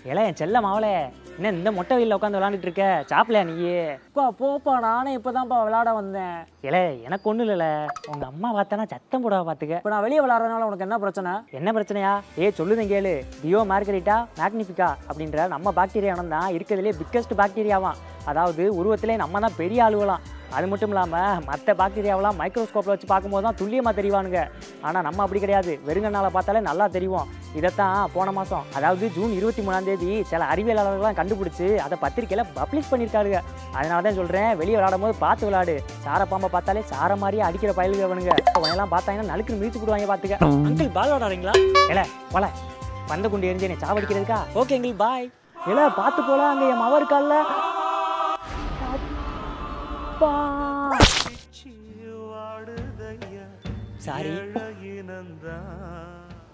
ஏல என் செல்ல மாவளே என்ன இந்த மொட்டை வெயில்ல உட்காந்து விளாண்டுட்டு இருக்க சாப்பிடலையா நீ அப்பா போப்பா நானே இப்போதான்ப்பா விளையாட வந்தேன் ஏல எனக்கு ஒன்றும் இல்லைல்ல உங்க அம்மா பார்த்தானா சத்தம் போடாம பார்த்துக்க இப்போ நான் வெளியே விளையாடுறதுனால உனக்கு என்ன பிரச்சனை என்ன பிரச்சனையா ஏ சொல்லுதேன் கேளு டியோ மார்கரிட்டா மேக்னிஃபிகா அப்படின்ற நம்ம பாக்டீரியா இனம் தான் இருக்கிறதுலே பிக்கஸ்ட் பாக்டீரியாவாம் அதாவது உருவத்திலே நம்ம தான் பெரிய ஆளுவலாம் அது மட்டும் இல்லாமல் மற்ற பாக்டீரியாவெல்லாம் மைக்ரோஸ்கோப்பில் வச்சு பார்க்கும்போது தான் துல்லியமாக தெரிவானுங்க ஆனால் நம்ம அப்படி கிடையாது வெறுங்கண்ணால பார்த்தாலே நல்லா தெரியும் இதைத்தான் போன மாதம் அதாவது ஜூன் இருபத்தி மூணாம் தேதி சில அறிவியலாளர்கள்லாம் கண்டுபிடிச்சு அதை பத்திரிக்கையில் பப்ளிஷ் பண்ணியிருக்காருங்க அதனால தான் சொல்கிறேன் வெளியே விளையாடும் போது பார்த்து விளையாடு சார பாம்பை பார்த்தாலே சார மாதிரியே அடிக்கிற பயலுங்க அவனுங்க அவனெல்லாம் பார்த்தாங்கன்னா நலுக்குன்னு மிதிச்சு போடுவாங்க பார்த்துக்க அங்கிள் பால் விளையாடுறீங்களா ஏல போல பந்த குண்டு எரிஞ்சு என்னை சாவடிக்கிறதுக்கா ஓகே அங்கிள் பாய் ஏல பார்த்து போல அங்கே என் மவ இருக்கால்ல சாரி இனந்தான்